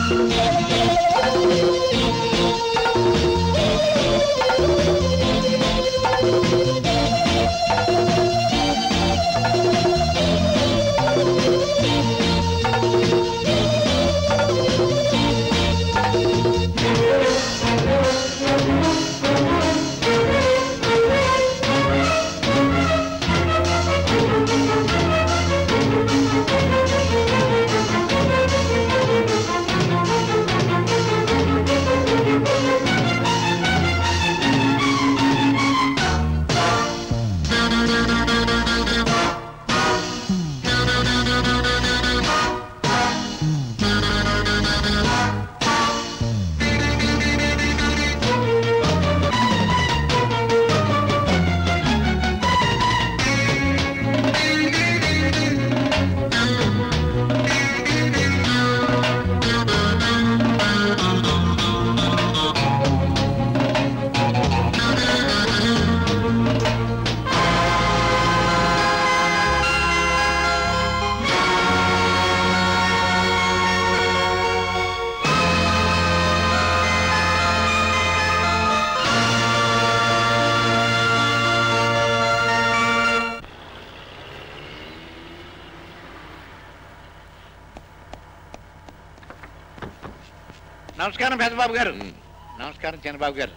నమస్కారం పెద్దబాబు గారు నమస్కారం చిన్నబాబు గారు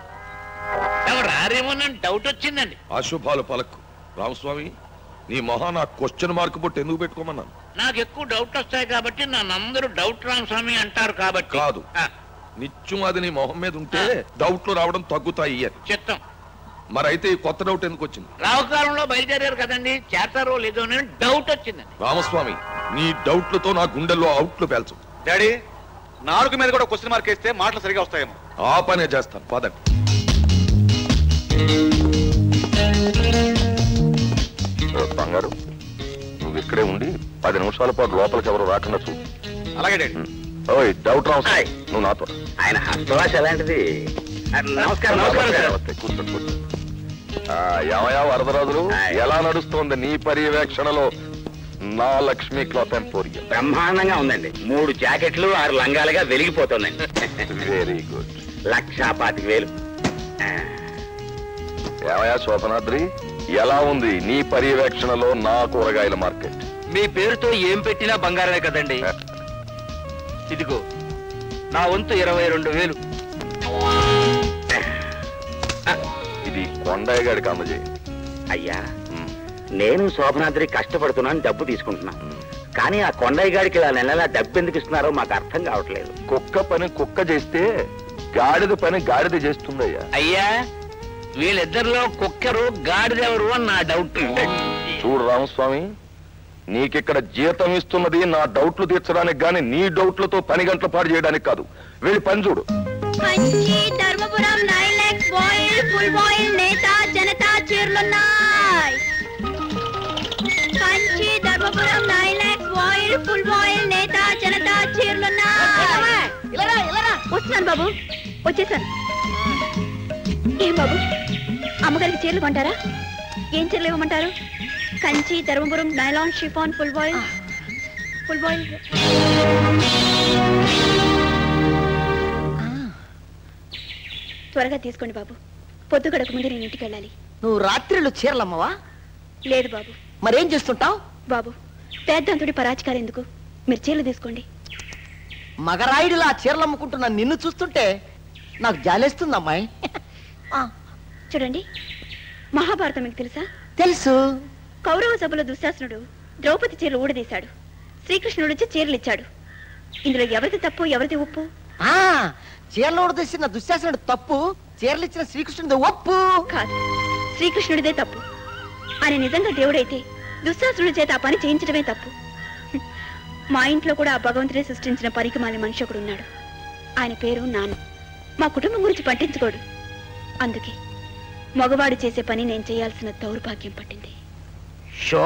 ఎవరు రారేమోనని డౌట్ వచ్చిందండి అశుభాలు పలకు రామస్వామి నీ మొహాన క్వశ్చన్ మార్క్ బొట్టు ఎందుకు పెట్టుకోమన్నాను నాకు ఎక్కువ డౌట్ వస్తాయి కాబట్టి నన్ను అందరూ డౌట్ రామస్వామి అంటారు కాబట్టి కాదు. ఆ, నిత్యం అది నీ మొహం మీద ఉంటే డౌట్లు రావడం తగ్గుతాయి అని చిత్తం మరైతే ఈ కొత్త డౌట్ ఎందుకు వచ్చింది రావుకాలంలో బయలుదేరారు కదండి చేస్తారో లేదో అని డౌట్ వచ్చిందండి రామస్వామి నీ డౌట్లతో నా గుండెల్లో అవుట్లు పేల్చు డాడీ నాలుగు మీద కూడా క్వశ్చన్ మార్క్ వేస్తే మాటలు సరిగా వస్తాయేమో ఆ పనే చేస్తాను పదండి బంగారు నువ్వు ఇక్కడే ఉండి పది నిమిషాల పాటు లోపలికి ఎవరు రాకుండా చూ అలాగే డాడీ ఓయ్ డౌట్ రావు హాయ్. నువ్వు నాతో ఆయన హస్తవాస ఎలాంటిది ఆ, నమస్కారం నమస్కారం సార్ నమస్తే, కూర్చోండి కూర్చోండి ఆ, ఏమయ్యా వరదరాజులు హాయ్. ఎలా నడుస్తోంది నీ పర్యవేక్షణలో నా లక్ష్మీ క్లాత్ ఎంపోరియం బ్రహ్మాండంగా ఉందండి మూడు జాకెట్లు ఆరు లంగాలుగా వెలిగిపోతుందండి వెరీ గుడ్ లక్షా పాతిక వేలు ఆ, ఏమయ్యా శోభనాద్రి ఎలా ఉంది నీ పర్యవేక్షణలో నా కూరగాయల మార్కెట్ మీ పేరుతో ఏం పెట్టినా బంగారమే కదండి ఇదిగో నా వంతు ఇరవై రెండు వేలు ఇది కొండయ్య గారికి అందజేయండి అయ్యా నేను శోభనాద్రి కష్టపడుతున్నాను డబ్బు తీసుకుంటున్నాను కానీ ఆ కొండయ్య గారికి ఇలా నెలలా డబ్బు ఎందుకు ఇస్తున్నారో మాకు అర్థం కావట్లేదు కుక్క పని కుక్క చేస్తే గాడిద పని గాడిద చేస్తుందయ్యా అయ్యా వీళ్ళిద్దరిలో కుక్కరు గాడిదెవరు అని నా డౌట్ చూడు రామస్వామి నీకిక్కడ జీతం ఇస్తున్నది నా డౌట్లు తీర్చడానికి గాని నీ డౌట్లతో పని గంటల పాటు చేయడానికి కాదు వెళ్ళి పని చూడు Kanchi Dharmapuram nine x voile full voile నేత జనతా చీరలున్నాయి Kanchi Dharmapuram nine x voile full voile నేత జనతా చీరలున్నాయి వస్తున్నాను బాబు వచ్చేసాను ఏం బాబు అమ్మగారికి చీరలు కొంటారా ఏం చీరలు ఇవ్వమంటారు Kanchi Dharmapuram nylon chiffon full voile full voile త్వరగా తీసుకోండి బాబు పొద్దు గడక ముందు నేను ఇంటికి వెళ్ళాలి నువ్వు రాత్రిళ్ళు చీరలమ్మవా లేదు బాబు మరేం చేస్తుంటావు బాబు పేద్దంతుడి పరాచికారు ఎందుకు మీరు చీరలు తీసుకోండి మగరాయుడిలా చీరలు అమ్ముకుంటున్న నిన్ను చూస్తుంటే నాకు జాలేస్తుంది అమ్మాయి చూడండి మహాభారతం మీకు తెలుసా తెలుసు కౌరవ సభలో దుశ్శాసనుడు ద్రౌపది చీరలు ఊడదీశాడు శ్రీకృష్ణుడు వచ్చి చీరలు ఇచ్చాడు ఇందులో ఎవరిది తప్పు ఎవరిది ఉప్పు ఆ చీరలు ఉడదీసిన దుశ్శాసనుడు తప్పు చీరలు ఇచ్చిన శ్రీకృష్ణుడి ఒప్పు కాదు శ్రీకృష్ణుడిదే తప్పు ఆయన నిజంగా దేవుడైతే దుశ్శాసుడి చేత ఆ పని చేయించడమే తప్పు హ్మ్. మా ఇంట్లో కూడా ఆ భగవంతుడే సృష్టించిన పనికి మాలి మనిషి ఒకడు ఉన్నాడు ఆయన పేరు నాన్న మా కుటుంబం గురించి పట్టించుకోడు అందుకే మగవాడు చేసే పని నేను చేయాల్సిన దౌర్భాగ్యం పట్టింది షో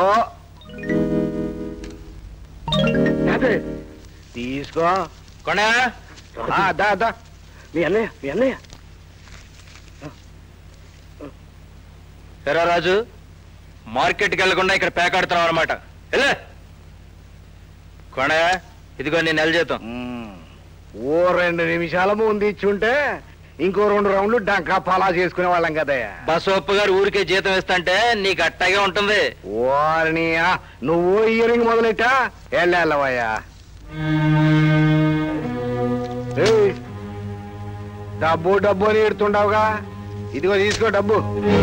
తీసుకో కొండా ఆ, దా దా మీ అన్నయ్య మీ అన్నయ్య ఎరా రాజు మార్కెట్కి వెళ్లకుండా ఇక్కడ పేకాడుతున్నావు అనమాట వెళ్ళే కొండ ఇదిగో నేను నెల జీతం ఓ రెండు నిమిషాల ముందు ఇచ్చుంటే ఇంకో రెండు రౌండ్లు డంకా పలా చేసుకునే వాళ్ళం కదయ్యా బసవప్ప గారు ఊరికే జీతం ఇస్తంటే నీకు అట్టాగే ఉంటుంది వారిని నువ్వు ఇయరింగ్ మొదలెట్టా వెళ్ళవయ్యా డబ్బు డబ్బు అని ఎడుతుండవుగా ఇదిగో తీసుకో డబ్బు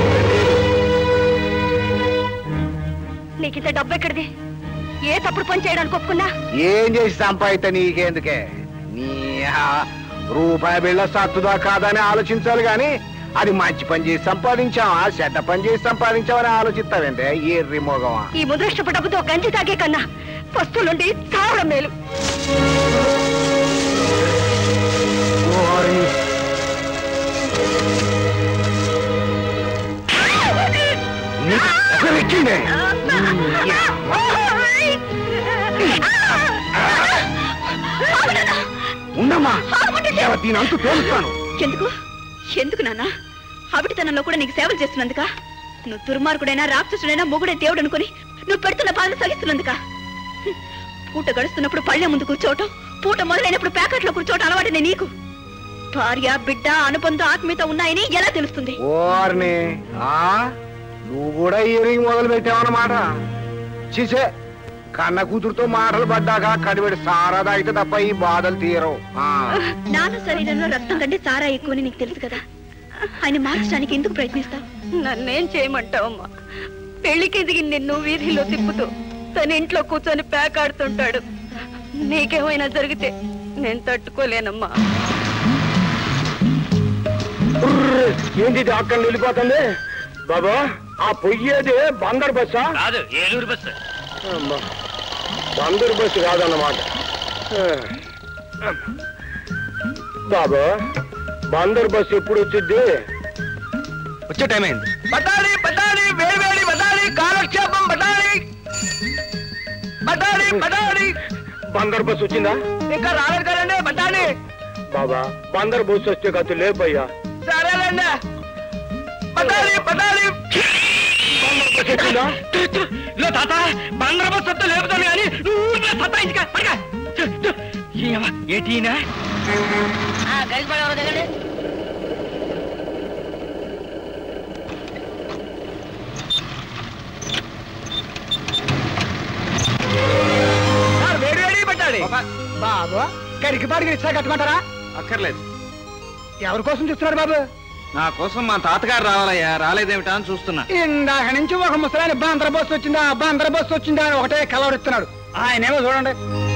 నీకు ఇంత డబ్బు ఎక్కడిది ఏ తప్పుడు పని చేయడానికి ఒప్పుకున్నా ఏం చేసి సంపాదిత నీకెందుకే నీ ఆ రూపాయి బిళ్ళ సత్తుదా కాదని ఆలోచించాలి గాని అది మంచి పని చేసి సంపాదించావా చెడ్డ పని చేసి సంపాదించావని ఆలోచిస్తావంటే ఏ రిమోగమా ఈ ముద్రష్టపు డబ్బుతో గంజి తాగే కన్నా వస్తువులుండి చావడం మేలు ఓరి. నీకు ఒకరెక్కిందే. ఉండమ్మా దేవ, దీని అంతు తోలుస్తాను ఎందుకు ఎందుకు నాన్న అవిటితనంలో కూడా నీకు సేవలు చేస్తున్నందుక నువ్వు దుర్మార్గుడైనా రాక్షసుడైనా మొగుడే దేవుడు అనుకుని నువ్వు పెడుతున్న బాధ సహిస్తున్నందుక హ్మ్. పూట గడుస్తున్నప్పుడు పళ్ళె ముందు కూర్చోవటం పూట మొదలైనప్పుడు ప్యాకెట్లో కూర్చోవటం అలవాటునే నీకు భార్య బిడ్డ అనుబంధం ఆత్మీయత ఉన్నాయని ఎలా తెలుస్తుంది ఓర్ని ఆ నువ్వు కూడా ఇయరింగ్ మొదలు పెట్టావన్నమాట చిసే కన్న కూతురుతో మాటలు పడ్డాక కడిపెడి సారా తాగితే తప్ప ఈ బాధలు తీరవు ఆ. నాన్న శరీరంలో రక్తం కంటే సారా ఎక్కువని నీకు తెలుసు కదా ఆయన మార్చడానికి ఎందుకు ప్రయత్నిస్తావు నన్నేం చేయమంటావమ్మా పెళ్లికి ఎదిగి నిన్ను వీధిలో తిప్పుతూ తన ఇంట్లో కూర్చొని పేకాడుతుంటాడు నీకేమైనా జరిగితే నేను తట్టుకోలేనమ్మా ఏంటి ఇది అక్కడ వెళ్ళిపోతుంది బాబా ఆ పొయ్యేది బందర్ బస్సా కాదు ఏలూరు బస్సు అమ్మా. బందర్ బస్సు కాదన్నమాట బాబా బందర్ బస్సు ఎప్పుడు వచ్చింది వచ్చే టైం అయింది బటాలి బటాలి వేడి వేడి బటాలి కాలక్షేపం బటాలి బటాలి బటాలి బందర్ బస్సు వచ్చిందా ఇంకా రాలేదు కదండి బటాలి బాబా బందర్ బస్సు వస్తే కథ లేపయ్యా సరేలేండి బటాలి బటాలి వచ్చిందా ఇదిగో తాత బందర బస్సు వస్తే లేపుతాను కానీ నువ్వు ఊరికే సత్తాయించుక పడక ఏటీనా వేడి వేడి పెట్టాలి బాబు కరికి పాడికి రిక్షా కట్టుకుంటారా అక్కర్లేదు ఎవరి కోసం చూస్తున్నారు బాబు నా కోసం మా తాతగారు రావాలయ్యా రాలేదేమిటా అని చూస్తున్నా ఇందాక నుంచి ఒక ముసలాయన బందర బస్సు వచ్చిందా బందర బస్సు వచ్చిందా అని ఒకటే కలవరిస్తున్నాడు ఆయనేమో చూడండి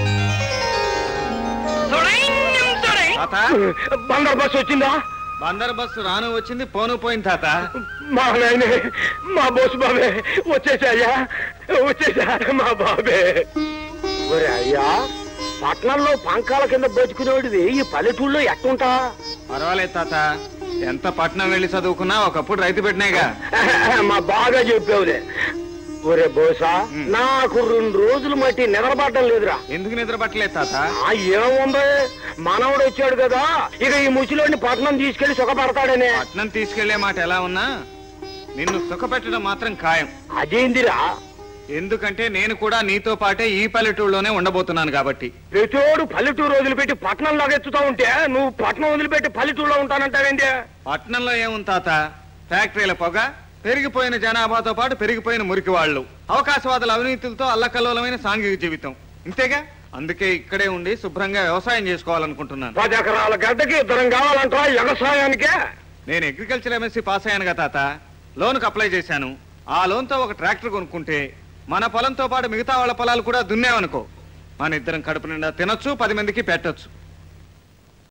తాత బందర్ బస్సు వచ్చిందా బందర్ బస్సు రాను వచ్చింది పోను పోయింది తాత మా నాయనే మా బోసు బాబే వచ్చేసాయ్యా వచ్చేసా మా బాబే ఒరే అయ్యా పట్నంలో పంకాల కింద బతుకునేవాడివి ఈ పల్లెటూళ్ళలో ఎట్టుంటా పర్వాలేదు తాత ఎంత పట్నం వెళ్ళి చదువుకున్నా ఒకప్పుడు రైతు పెట్టినాయిగా మా బాగా చెప్పావులే ఒరే బోసా నాకు రెండు రోజులు మట్టి నిద్రపడడం లేదురా ఎందుకు నిద్ర పట్టలేదు తాత ఆ ఏముంది మనవడు వచ్చాడు కదా ఇక ఈ ముసిలోని పట్నం తీసుకెళ్లి సుఖపడతాడనే పట్నం తీసుకెళ్లే మాట ఎలా ఉన్నా నిన్ను సుఖపెట్టడం మాత్రం ఖాయం అదేందిరా ఎందుకంటే నేను కూడా నీతో పాటే ఈ పల్లెటూరులోనే ఉండబోతున్నాను కాబట్టి ప్రతిోడు పల్లెటూరు వదిలిపెట్టి పట్నం లాగెత్తుతా ఉంటే నువ్వు పట్నం వదిలిపెట్టి పల్లెటూరులో ఉంటానంటావేంటి పట్నంలో ఏముంది తాత ఫ్యాక్టరీల పొగ పెరిగిపోయిన జనాభాతో పాటు పెరిగిపోయిన మురికి వాళ్ళు అవకాశవాదుల అవినీతులతో అల్లకల్లోలమైన సాంఘిక జీవితం ఇంతేగా అందుకే ఇక్కడే ఉండి శుభ్రంగా వ్యవసాయం చేసుకోవాలనుకుంటున్నాను పది ఎకరాల గడ్డకి ఇద్దరం కావాలంటా వ్యవసాయానికే నేను అగ్రికల్చర్ ఎంఎస్సీ పాస్ అయ్యానుగా తాత లోన్కి అప్లై చేశాను ఆ లోన్తో ఒక ట్రాక్టర్ కొనుక్కుంటే మన పొలంతో పాటు మిగతా వాళ్ళ పొలాలు కూడా దున్నేవనుకో మన ఇద్దరం కడుపు నిండా తినొచ్చు పది మందికి పెట్టొచ్చు